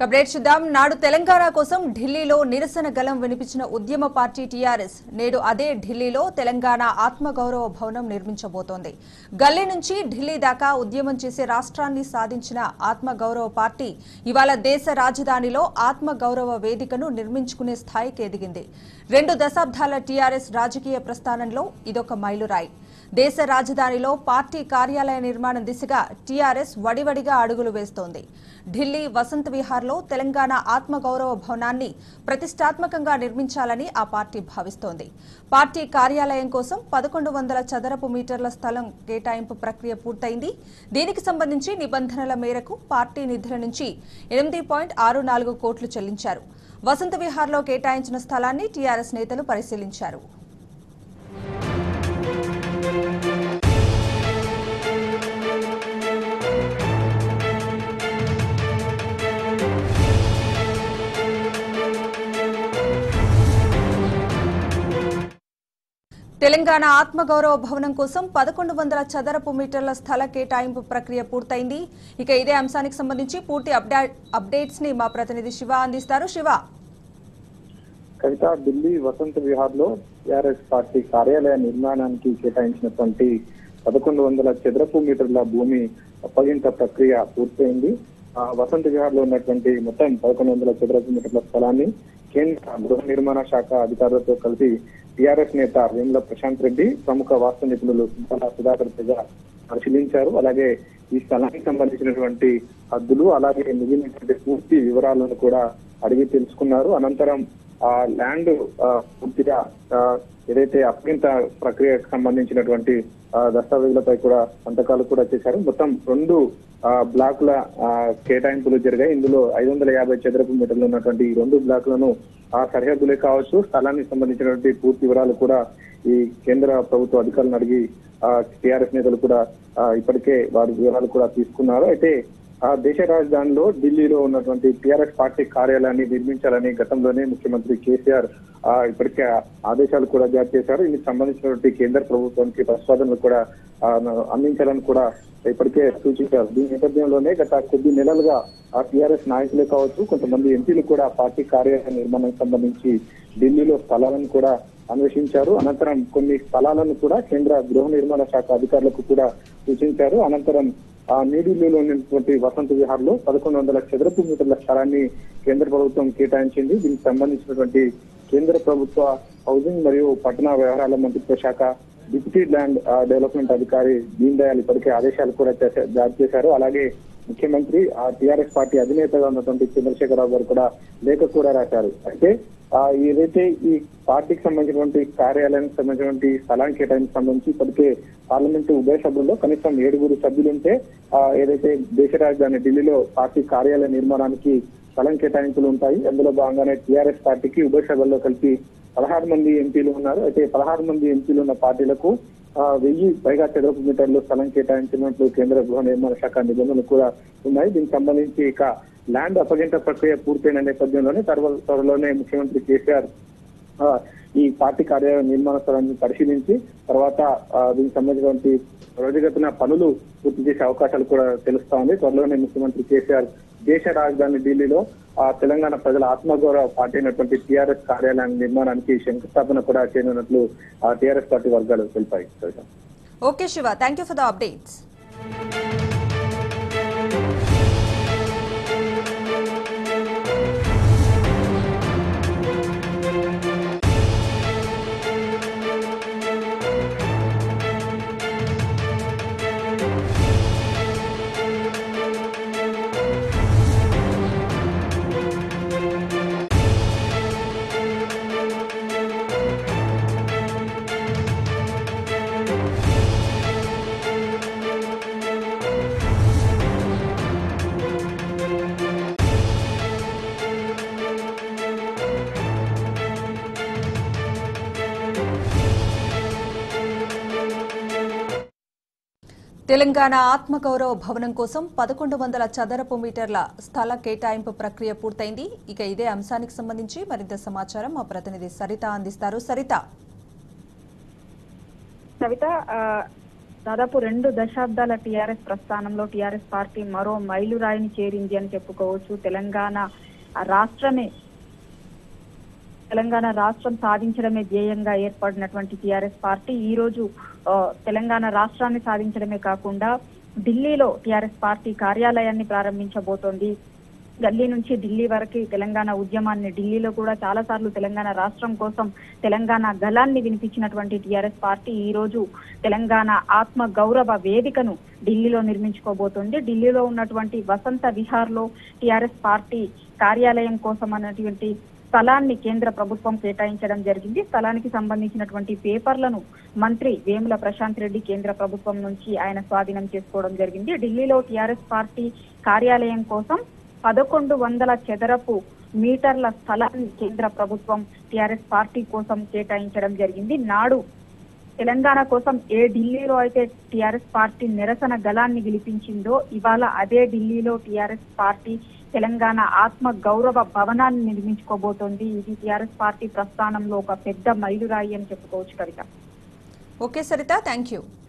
కబ్రేట్ చూద్దాం నాడు తెలంగాణ కోసం ఢిల్లీలో నిరసన గలం వినిపించిన ఉద్యమ పార్టీ టీఆర్ఎస్ నేడు అదే ఢిల్లీలో తెలంగాణ ఆత్మగౌరవ భవనం నిర్మించబోతోంది గల్లీ నుంచి ఢిల్లీ దాకా ఉద్యమం చేసే రాష్ట్రాన్ని సాధించిన ఆత్మగౌరవ పార్టీ ఇవాళ దేశ రాజధానిలో ఆత్మగౌరవ వేదికను నిర్మించుకునే స్థాయికి ఎదిగింది రెండు దశాబ్దాల టీఆర్ఎస్ రాజకీయ ప్రస్థానంలో ఇదొక మైలురాయి దేశ రాజధానిలో పార్టీ కార్యాలయ నిర్మాణం దిశగా టీఆర్ఎస్ వడివడిగా అడుగులు వేస్తోంది ఢిల్లీ వసంత్ విహార్లో తెలంగాణ ఆత్మగౌరవ భవనాన్ని ప్రతిష్టాత్మకంగా నిర్మించాలని ఆ పార్టీ భావిస్తోంది పార్టీ కార్యాలయం కోసం పదకొండు వందల చదరపు మీటర్ల స్థలం కేటాయింపు ప్రక్రియ పూర్తయింది దీనికి సంబంధించి నిబంధనల మేరకు పార్టీ నిధుల నుంచి ఎనిమిది పాయింట్ ఆరు నాలుగు కోట్లు చెల్లించారు వసంత విహార్లో కేటాయించిన స్థలాన్ని టీఆర్ఎస్ నేతలు పరిశీలించారు తెలంగాణ ఆత్మగౌరవ భవనం కోసం పదకొండు వందల చదరపు మీటర్ల స్థల కేటాయింపు ప్రక్రియ పూర్తయింది ఇక ఇదే అంశానికి సంబంధించి పూర్తి అప్డా- అప్డేట్స్ ని మా ప్రతినిధి శివ అందిస్తారు శివ కవిత ఢిల్లీ వసంత విహార్ లో టిఆర్ఎస్ పార్టీ కార్యాలయ నిర్మాణానికి కేటాయించినటువంటి పదకొండు వందల చదరపు మీటర్ల భూమి అప్పగింత ప్రక్రియ పూర్తయింది ఆ వసంత విహార్ లో ఉన్నటువంటి మొత్తం పదకొండు వందల చదరపు మీటర్ల స్థలాన్ని కేంద్ర గృహ నిర్మాణ శాఖ అధికారులతో కలిసి టిఆర్ఎస్ నేత వేముల ప్రశాంత్ రెడ్డి ప్రముఖ వాస్తు నిపుణులు సింతల సుధాకర్ తెగ పరిశీలించారు అలాగే ఈ స్థలానికి సంబంధించినటువంటి హద్దులు అలాగే మిగిలినటువంటి పూర్తి వివరాలను కూడా అడిగి తెలుసుకున్నారు అనంతరం ఆ ల్యాండ్ ఆ, పూర్తిగా ఆ, ఏదైతే అప్పగింత ప్రక్రియకు సంబంధించినటువంటి ఆ, దస్తావేజులపై కూడా సంతకాలు కూడా చేశారు మొత్తం రెండు ఆ, బ్లాకుల ఆ, కేటాయింపులు జరిగాయి ఇందులో ఐదు వందల యాభై చదరపు మీటర్లు ఉన్నటువంటి ఈ రెండు బ్లాకులను ఆ సరిహద్దులే కావచ్చు స్థలానికి సంబంధించినటువంటి పూర్తి వివరాలు కూడా ఈ కేంద్ర ప్రభుత్వ అధికారులను అడిగి టిఆర్ఎస్ నేతలు కూడా ఆ, ఇప్పటికే వారి వివరాలు కూడా తీసుకున్నారు అయితే ఆ దేశ రాజధానిలో ఢిల్లీలో ఉన్నటువంటి టిఆర్ఎస్ పార్టీ కార్యాలయాన్ని నిర్మించాలని గతంలోనే ముఖ్యమంత్రి కేసీఆర్ ఆ, ఇప్పటికే ఆదేశాలు కూడా జారీ చేశారు ఇందుకు సంబంధించినటువంటి కేంద్ర ప్రభుత్వానికి ప్రతిపాదనలు కూడా ఆ, అందించాలని కూడా ఇప్పటికే సూచించారు దీని నేపథ్యంలోనే గత కొద్ది నెలలుగా ఆ టిఆర్ఎస్ నాయకులే కావచ్చు కొంతమంది ఎంపీలు కూడా పార్టీ కార్యాలయ నిర్మాణానికి సంబంధించి ఢిల్లీలో స్థలాలను కూడా అన్వేషించారు అనంతరం కొన్ని స్థలాలను కూడా కేంద్ర గృహ నిర్మాణ శాఖ అధికారులకు కూడా సూచించారు అనంతరం ఆ న్యూఢిల్లీలో ఉన్నటువంటి వసంత విహార్ లో పదకొండు వందల చదరపు మీటర్ల స్థలాన్ని కేంద్ర ప్రభుత్వం కేటాయించింది దీనికి సంబంధించినటువంటి కేంద్ర ప్రభుత్వ హౌసింగ్ మరియు పట్టణ వ్యవహారాల మంత్రిత్వ శాఖ డిప్యూటీ ల్యాండ్ ఆ, డెవలప్మెంట్ అధికారి దీన్ దయాల్ ఇప్పటికే ఆదేశాలు కూడా చేశా- జారీ చేశారు అలాగే ముఖ్యమంత్రి ఆ టిఆర్ఎస్ పార్టీ అధినేతగా ఉన్నటువంటి చంద్రశేఖరరావు గారు కూడా లేఖ కూడా రాశారు అయితే ఆ, ఏదైతే ఈ పార్టీకి సంబంధించినటువంటి కార్యాలయానికి సంబంధించినటువంటి స్థలానికి కేటాయింపు సంబంధించి ఇప్పటికే పార్లమెంటు ఉభయ సభ్యుల్లో కనీసం ఏడుగురు సభ్యులుంటే ఆ, ఏదైతే దేశ రాజధాని ఢిల్లీలో పార్టీ కార్యాలయ నిర్మాణానికి స్థలం కేటాయింపులు ఉంటాయి అందులో భాగంగానే టీఆర్ఎస్ పార్టీకి ఉభయ సభల్లో కలిపి పదహారు మంది ఎంపీలు ఉన్నారు అయితే పదహారు మంది ఎంపీలు ఉన్న పార్టీలకు ఆ, వెయ్యి పైగా చదరపు మీటర్లు స్థలం కేటాయించినట్లు కేంద్ర గృహ నిర్మాణ శాఖ నిబంధనలు కూడా ఉన్నాయి దీనికి సంబంధించి ఇక ల్యాండ్ అప్పగింత ప్రక్రియ పూర్తయిన నేపథ్యంలోనే త్వరలో త్వరలోనే ముఖ్యమంత్రి కేసీఆర్ ఆ, ఈ పార్టీ కార్యాలయ నిర్మాణ స్థలాన్ని పరిశీలించి తర్వాత ఆ, దీనికి సంబంధించినటువంటి రోజుగతిన పనులు పూర్తి చేసే అవకాశాలు కూడా తెలుస్తా ఉంది త్వరలోనే ముఖ్యమంత్రి కేసీఆర్ దేశ రాజధాని ఢిల్లీలో ఆ తెలంగాణ ప్రజల ఆత్మగౌరవ పార్టీ అయినటువంటి టీఆర్ఎస్ కార్యాలయం నిర్మాణానికి శంకుస్థాపన కూడా చేయనున్నట్లు ఆ టీఆర్ఎస్ పార్టీ వర్గాలు తెలిపాయి Kavitha. Okay Shiva thank you for the updates Telangana ఆత్మగౌరవ భవనం కోసం పదకొండు వందల చదరపు మీటర్ల స్థల కేటాయింపు ప్రక్రియ పూర్తయింది ఇక ఇదే అంశానికి సంబంధించి మరింత సమాచారం మా ప్రతినిధి సరిత అందిస్తారు సరిత సవిత ఆ, దాదాపు రెండు దశాబ్దాల టీఆర్ఎస్ ప్రస్థానంలో టీఆర్ఎస్ పార్టీ మరో మైలురాయిని చేరింది అని చెప్పుకోవచ్చు తెలంగాణ రాష్ట్రమే తెలంగాణ రాష్ట్రం సాధించడమే ధ్యేయంగా ఏర్పడినటువంటి టీఆర్ఎస్ పార్టీ ఈ రోజు ఆ, తెలంగాణ రాష్ట్రాన్ని సాధించడమే కాకుండా ఢిల్లీలో టీఆర్ఎస్ పార్టీ కార్యాలయాన్ని ప్రారంభించబోతోంది గల్లీ నుంచి ఢిల్లీ వరకు తెలంగాణ ఉద్యమాన్ని ఢిల్లీలో కూడా చాలా సార్లు తెలంగాణ రాష్ట్రం కోసం తెలంగాణ గలాన్ని వినిపించినటువంటి టీఆర్ఎస్ పార్టీ ఈ రోజు తెలంగాణ ఆత్మ గౌరవ వేదికను ఢిల్లీలో నిర్మించుకోబోతోంది ఢిల్లీలో ఉన్నటువంటి వసంత విహార్ లో టీఆర్ఎస్ పార్టీ కార్యాలయం కోసం అన్నటువంటి స్థలాన్ని కేంద్ర ప్రభుత్వం కేటాయించడం జరిగింది స్థలానికి సంబంధించినటువంటి పేపర్లను మంత్రి వేముల ప్రశాంత్ రెడ్డి కేంద్ర ప్రభుత్వం నుంచి ఆయన స్వాధీనం చేసుకోవడం జరిగింది ఢిల్లీలో టీఆర్ఎస్ పార్టీ కార్యాలయం కోసం పదకొండు వందల చదరపు మీటర్ల స్థలాన్ని కేంద్ర ప్రభుత్వం టీఆర్ఎస్ పార్టీ కోసం కేటాయించడం జరిగింది నాడు తెలంగాణ కోసం ఏ ఢిల్లీలో అయితే టీఆర్ఎస్ పార్టీ నిరసన గలాన్ని విలిపించిందో ఇవాళ అదే ఢిల్లీలో టీఆర్ఎస్ పార్టీ తెలంగాణ ఆత్మ గౌరవ భవనాన్ని నిర్మించుకోబోతోంది ఇది టీఆర్ఎస్ పార్టీ ప్రస్థానంలో ఒక పెద్ద మైలురాయి అని చెప్పుకోవచ్చు Kavitha okay Saritha thank you